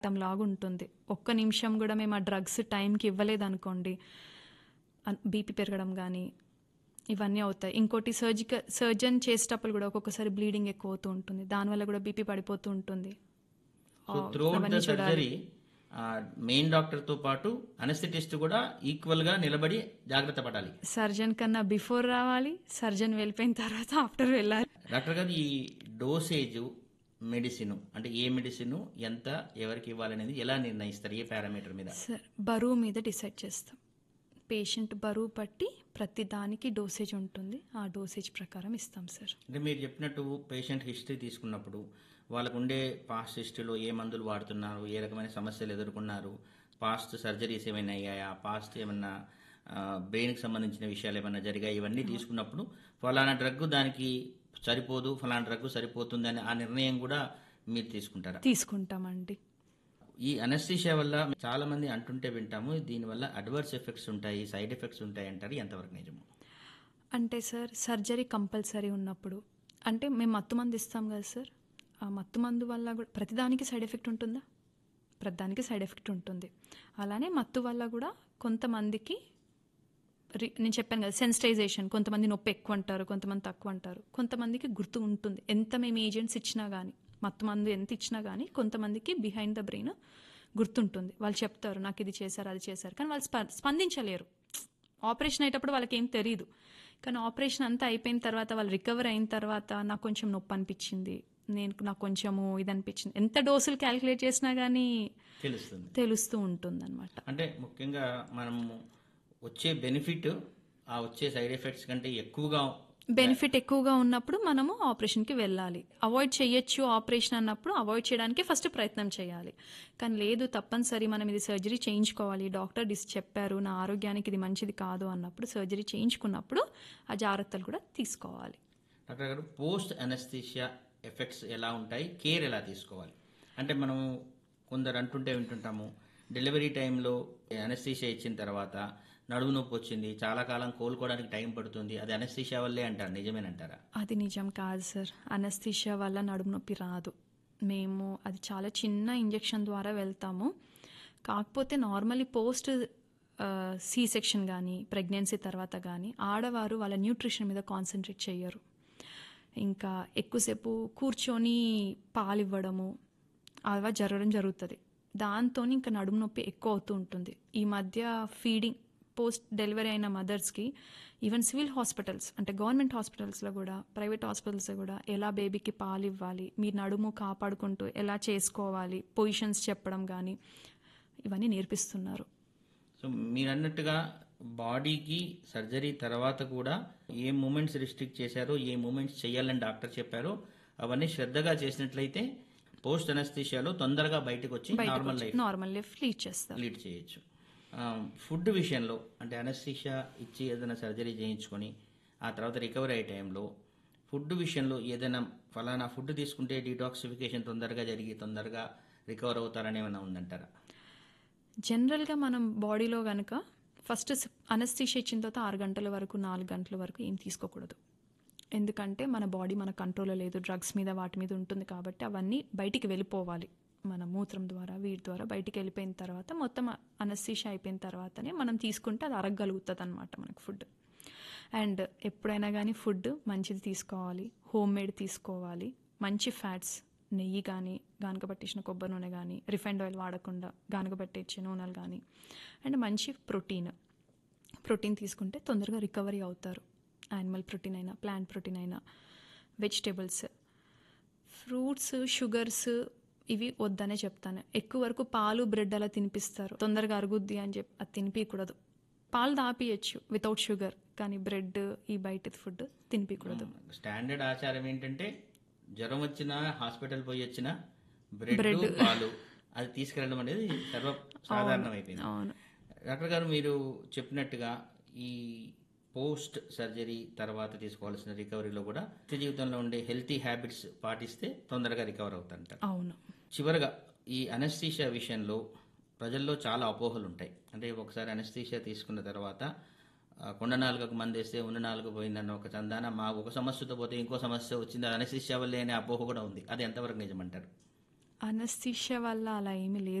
లాగా ఉంటుంది ఒక్క నిమిషం కూడా మేము ఆ డ్రగ్స్ టైంకి ఇవ్వలేదనుకోండి బీపీ పెరగడం కానీ ఇవన్నీ అవుతాయి ఇంకోటి సర్జికల్ సర్జన్ చేసేటప్పుడు కూడా ఒక్కొక్కసారి బ్లీడింగ్ ఎక్కువ అవుతూ ఉంటుంది దానివల్ల కూడా బీపీ పడిపోతూ ఉంటుంది so throughout the surgery main doctor తో పాటు అనస్థెటిస్ట్ కూడా ఈక్వల్ గా నిలబడి జాగ్రత్త పడాలి సర్జన్ కన్నా బిఫోర్ రావాలి సర్జన్ వెళ్ళిపోయిన తర్వాత ఆఫ్టర్ వెళ్ళాలి డాక్టర్ గారు ఈ డోసేజ్ మెడిసిన్ అంటే ఏ మెడిసిన్ ఎంత ఎవరికి ఇవ్వాలనేది ఎలా నిర్ణయిస్తారు ఏ పారామీటర్ మీద సార్ బరువు మీద డిసైడ్ చేస్తాం పేషెంట్ బరువు బట్టి ప్రతి దానికి డోసేజ్ ఉంటుంది ఆ డోసేజ్ ప్రకారం ఇస్తాం సార్ అంటే మీరు చెప్పినట్టు పేషెంట్ హిస్టరీ తీసుకున్నప్పుడు వాళ్ళకు ఉండే పాస్ట్ హిస్టరీలో ఏ మందులు వాడుతున్నారు ఏ రకమైన సమస్యలు ఎదుర్కొన్నారు పాస్ట్ సర్జరీస్ ఏమైనా అయ్యాయా పాస్ట్ ఏమన్నా బ్రెయిన్కి సంబంధించిన విషయాలు ఏమైనా జరిగాయి ఇవన్నీ తీసుకున్నప్పుడు ఫలానా డ్రగ్ దానికి సరిపోదు ఫలానా డ్రగ్ సరిపోతుంది అని ఆ నిర్ణయం కూడా మీరు తీసుకుంటారా తీసుకుంటామండి ఈ అనస్థీషియా వల్ల చాలా మంది అంటుంటే వింటాము దీనివల్ల అడ్వర్స్ ఎఫెక్ట్స్ ఉంటాయి సైడ్ ఎఫెక్ట్స్ ఉంటాయి అంటారు ఎంతవరకు నిజము అంటే సార్ సర్జరీ కంపల్సరీ ఉన్నప్పుడు అంటే మేము మత్తు మందు ఇస్తాం కదా సార్ ఆ మత్తు మందు వల్ల కూడా ప్రతిదానికి సైడ్ ఎఫెక్ట్ ఉంటుందా ప్రతిదానికి సైడ్ ఎఫెక్ట్ ఉంటుంది అలానే మత్తు వల్ల కూడా కొంతమందికి రి- నేను చెప్పాను కదా సెన్సిటైజేషన్ కొంతమంది నొప్పి ఎక్కువ అంటారు కొంతమంది తక్కువ అంటారు కొంతమందికి గుర్తు ఉంటుంది ఎంత మేము ఏజెంట్స్ ఇచ్చినా కానీ మత్తు మందు ఎంత ఇచ్చినా కానీ కొంతమందికి బిహైండ్ ద బ్రెయిన్ గుర్తుంటుంది వాళ్ళు చెప్తారు నాకు ఇది చేశారు అది చేశారు కానీ వాళ్ళు స్ప- స్పందించలేరు ఆపరేషన్ అయ్యేటప్పుడు వాళ్ళకి ఏం తెలియదు కానీ ఆపరేషన్ అంతా అయిపోయిన తర్వాత వాళ్ళు రికవర్ అయిన తర్వాత నాకు కొంచెం నొప్పి అనిపించింది నేను నాకు కొంచెము ఇది అనిపించింది ఎంత డోసులు క్యాలిక్యులేట్ చేసినా కానీ తెలుస్తుంది తెలుస్తూ ఉంటుంది అనమాట అంటే ముఖ్యంగా మనము వచ్చే బెనిఫిట్ ఆ వచ్చే సైడ్ ఎఫెక్ట్స్ కంటే ఎక్కువగా బెనిఫిట్ ఎక్కువగా ఉన్నప్పుడు మనము ఆపరేషన్కి వెళ్ళాలి అవాయిడ్ చేయొచ్చు ఆపరేషన్ అన్నప్పుడు అవాయిడ్ చేయడానికి ఫస్ట్ ప్రయత్నం చేయాలి కానీ లేదు తప్పనిసరి మనం ఇది సర్జరీ చేయించుకోవాలి డాక్టర్ డిస్ చెప్పారు నా ఆరోగ్యానికి ఇది మంచిది కాదు అన్నప్పుడు సర్జరీ చేయించుకున్నప్పుడు ఆ జాగ్రత్తలు కూడా తీసుకోవాలి డాక్టర్ గారు పోస్ట్ అనస్థీషియా ఎఫెక్ట్స్ ఎలా ఉంటాయి కేర్ ఎలా తీసుకోవాలి అంటే మనం కొందరు అంటుంటే వింటుంటాము డెలివరీ టైంలో అనస్థీషియా ఇచ్చిన తర్వాత నడుము నొప్పి వచ్చింది చాలా కాలం కోలుకోవడానికి టైం పడుతుంది అది అనస్థీషియా వల్లే అంటారు నిజమేనంటారా అది నిజం కాదు సార్ అనస్థీషియా వల్ల నడుము నొప్పి రాదు మేము అది చాలా చిన్న ఇంజెక్షన్ ద్వారా వెళ్తాము కాకపోతే నార్మల్లీ పోస్ట్ సి సెక్షన్ కానీ ప్రెగ్నెన్సీ తర్వాత కానీ ఆడవారు వాళ్ళ న్యూట్రిషన్ మీద కాన్సన్ట్రేట్ చేయరు ఇంకా ఎక్కువసేపు కూర్చొని పాలు ఇవ్వడము అలా జరగడం జరుగుతుంది దాంతో ఇంకా నడుము నొప్పి ఎక్కువ అవుతూ ఉంటుంది ఈ మధ్య ఫీడింగ్ పోస్ట్ డెలివరీ అయిన మదర్స్కి ఈవెన్ సివిల్ హాస్పిటల్స్ అంటే గవర్నమెంట్ హాస్పిటల్స్లో కూడా ప్రైవేట్ హాస్పిటల్స్లో కూడా ఎలా బేబీకి పాలు ఇవ్వాలి మీ నడుము కాపాడుకుంటూ ఎలా చేసుకోవాలి పొజిషన్స్ చెప్పడం కానీ ఇవన్నీ నేర్పిస్తున్నారు సో మీరు అన్నట్టుగా బాడీకి సర్జరీ తర్వాత కూడా ఏ మూమెంట్స్ రిస్ట్రిక్ట్ చేశారో ఏ మూమెంట్స్ చేయాలని డాక్టర్ చెప్పారో అవన్నీ శ్రద్ధగా చేసినట్లయితే పోస్ట్ అనస్థీషియాలో తొందరగా బయటకు వచ్చి normal life normal life lead చేస్తారు లీడ్ చేయొచ్చు ఫుడ్ విషయంలో అంటే అనస్థీషియా ఇచ్చి ఏదైనా సర్జరీ చేయించుకొని ఆ తర్వాత రికవరీ అయ్యే టైంలో ఫుడ్ విషయంలో ఏదైనా ఫలానా ఫుడ్ తీసుకుంటే డీటాక్సిఫికేషన్ తొందరగా జరిగి తొందరగా రికవర్ అవుతారని ఏమైనా ఉందంటారా జనరల్గా మనం బాడీలో కనుక ఫస్ట్ అనస్థీషియా ఇచ్చిన తర్వాత ఆరు గంటల వరకు నాలుగు గంటల వరకు ఏం తీసుకోకూడదు ఎందుకంటే మన బాడీ మన కంట్రోల్లో లేదు డ్రగ్స్ మీద వాటి మీద ఉంటుంది కాబట్టి అవన్నీ బయటికి వెళ్ళిపోవాలి మన మూత్రం ద్వారా వీటి ద్వారా బయటికి వెళ్ళిపోయిన తర్వాత మొత్తం అనస్థీషియా అయిపోయిన తర్వాతనే మనం తీసుకుంటే అది అరగగలుగుతుంది అనమాట మనకు ఫుడ్ అండ్ ఎప్పుడైనా కానీ ఫుడ్ మంచిది తీసుకోవాలి హోమ్ మేడ్ తీసుకోవాలి మంచి ఫ్యాట్స్ నెయ్యి కానీ గానుగ పట్టించిన కొబ్బరి నూనె కానీ రిఫైండ్ ఆయిల్ వాడకుండా గానుగ పట్టించే నూనెలు కానీ అండ్ మంచి ప్రోటీన్ ప్రోటీన్ తీసుకుంటే తొందరగా రికవరీ అవుతారు యానిమల్ ప్రోటీన్ అయినా ప్లాంట్ ప్రోటీన్ అయినా వెజిటేబుల్స్ ఫ్రూట్స్ షుగర్స్ ఇవి వద్దనే చెప్తాను ఎక్కువ వరకు పాలు బ్రెడ్ అలా తినిపిస్తారు తొందరగా అరుగుద్ది అని చెప్పి అది తినిపించకూడదు పాలు దాపియచ్చు వితౌట్ షుగర్ కానీ బ్రెడ్ ఈ బయట ఫుడ్ తినిపించకూడదు స్టాండర్డ్ ఆచారం ఏంటంటే జ్వరం వచ్చినా హాస్పిటల్ పోయి వచ్చినా బ్రెడ్ పాలు అది తీసుకెళ్ళడం అనేది సర్వ సాధారణం అయిపోయింది అవును డాక్టర్ గారు మీరు చెప్పినట్టుగా ఈ పోస్ట్ సర్జరీ తర్వాత తీసుకోవాల్సిన రికవరీలో కూడా నిత్య జీవితంలో ఉండే హెల్తీ హ్యాబిట్స్ పాటిస్తే తొందరగా రికవర్ అవుతారంటారు అవును చివరగా ఈ అనస్థీషియా విషయంలో ప్రజల్లో చాలా అపోహలు ఉంటాయి అంటే ఒకసారి అనస్థీషియా తీసుకున్న తర్వాత ఆ, కొండ నాలుగకు మందేస్తే ఉన్న నాలుగు పోయిందన్న ఒక చందాన మా ఒక సమస్యతో పోతే ఇంకో సమస్య వచ్చింది అది అనస్థీషియా వల్లే అనే అపోహ కూడా ఉంది అది ఎంతవరకు నిజమంటారు అనస్థీషియా వల్ల అలా ఏమీ లేదు